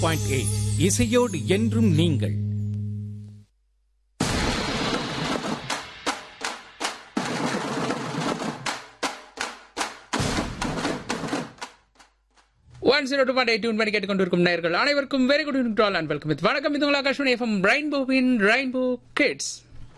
point eight இசையோடு என்றும் நீங்கள் one zero two point eight tune பண்ணி கேட்டுக்கொண்டிருக்கும் நேயர்கள் அனைவருக்கும் வெரி குட் ஈவினிங் டால் அண்ட் வெல்கம் வணக்கம் இது உங்கள் ஆகாஷ்மணி எஃப்எம் ரெயின்போவின் ரெயின்போ கிட்ஸ்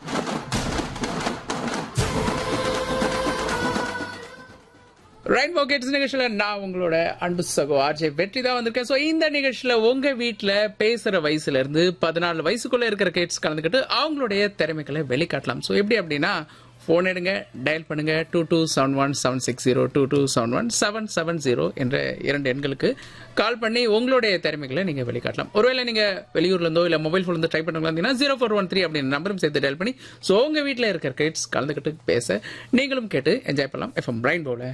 ரெயின்போ கிட்ஸ் நிகழ்ச்சியில் நான் உங்களோட அன்பு சகோ ஆர்ஜே வெற்றி தான் வந்திருக்கேன் ஸோ இந்த நிகழ்ச்சியில் உங்க வீட்டில் பேசுற வயசுல இருந்து பதினாலு வயசுக்குள்ள இருக்கிற கிட்ஸ் கலந்துக்கிட்டு அவங்களுடைய திறமைகளை வெளிக்காட்டலாம் ஸோ எப்படி அப்படின்னா ஃபோன் எடுங்க டயல் பண்ணுங்க two two seven one seven six zero two two seven one seven seven zero என்ற இரண்டு எண்களுக்கு கால் பண்ணி உங்களுடைய திறமைகளை நீங்க வெளிக்காட்டலாம் ஒருவேளை நீங்க வெளியூர்ல இருந்தோ இல்ல மொபைல் ஃபோன்ல ட்ரை பண்ணுங்களா ஜீரோ ஃபோர் ஒன் த்ரீ அப்படின்னு நம்பரும் சேர்த்து டயல் பண்ணி ஸோ உங்க வீட்டில் இருக்கிற கிட்ஸ் கலந்துக்கிட்டு பேச நீங்களும் கேட்டு என்ஜாய் பண்ணலாம் எஃப்எம் பிரைன் போல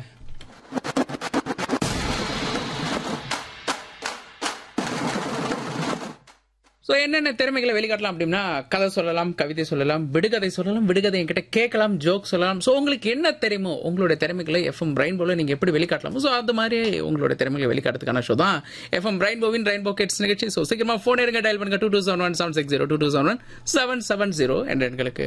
ஸோ என்னென்ன திறமைகளை வெளிக்காட்டலாம் அப்படின்னா கதை சொல்லலாம் கவிதை சொல்லலாம் விடுகதை சொல்லலாம் விடுகதை என்கிட்ட கேட்கலாம் ஜோக் சொல்லலாம் ஸோ உங்களுக்கு என்ன தெரியுமோ உங்களுடைய திறமைகளை எஃப்எம் பிரைன் போல நீங்க எப்படி வெளிக்காட்டலாம் ஸோ அந்த மாதிரி உங்களுடைய திறமைகளை வெளிக்காட்டுறதுக்கான ஷோ தான் எஃப்எம் பிரைன் போவின் ரெயின்போ கிட்ஸ் நிகழ்ச்சி ஸோ சீக்கிரமா ஃபோன் எடுங்க டயல் பண்ணுங்க two two seven one seven six zero two two seven one seven seven zero என்ற எண்களுக்கு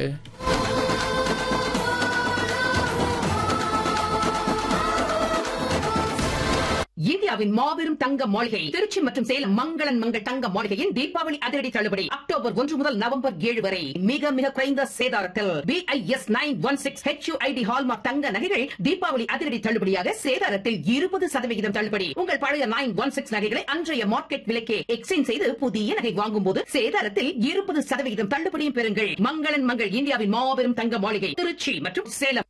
இந்தியாவின் மாபெரும் தங்க மாளிகை திருச்சி மற்றும் சேலம் மங்களன் மங்கள் தங்க மாளிகையின் தீபாவளி அதிரடி தள்ளுபடி அக்டோபர் ஒன்று முதல் நவம்பர் ஏழு வரை மிக மிக குறைந்த சேதாரத்தில் BIS nine one six HUID hallmark தங்க நகைகள் தீபாவளி அதிரடி தள்ளுபடியாக சேதாரத்தில் இருபது சதவிகிதம் தள்ளுபடி உங்கள் பழைய நைன் ஒன் சிக்ஸ் நகைகளை அன்றைய மார்க்கெட் விலைக்கே எக்ஸ்சேஞ்ச் செய்து புதிய நகை வாங்கும் போது சேதாரத்தில் இருபது சதவிகிதம் தள்ளுபடியும் பெறுங்கள் மங்களன் மங்கள் இந்தியாவின் மாபெரும் தங்க மாளிகை திருச்சி மற்றும் சேலம்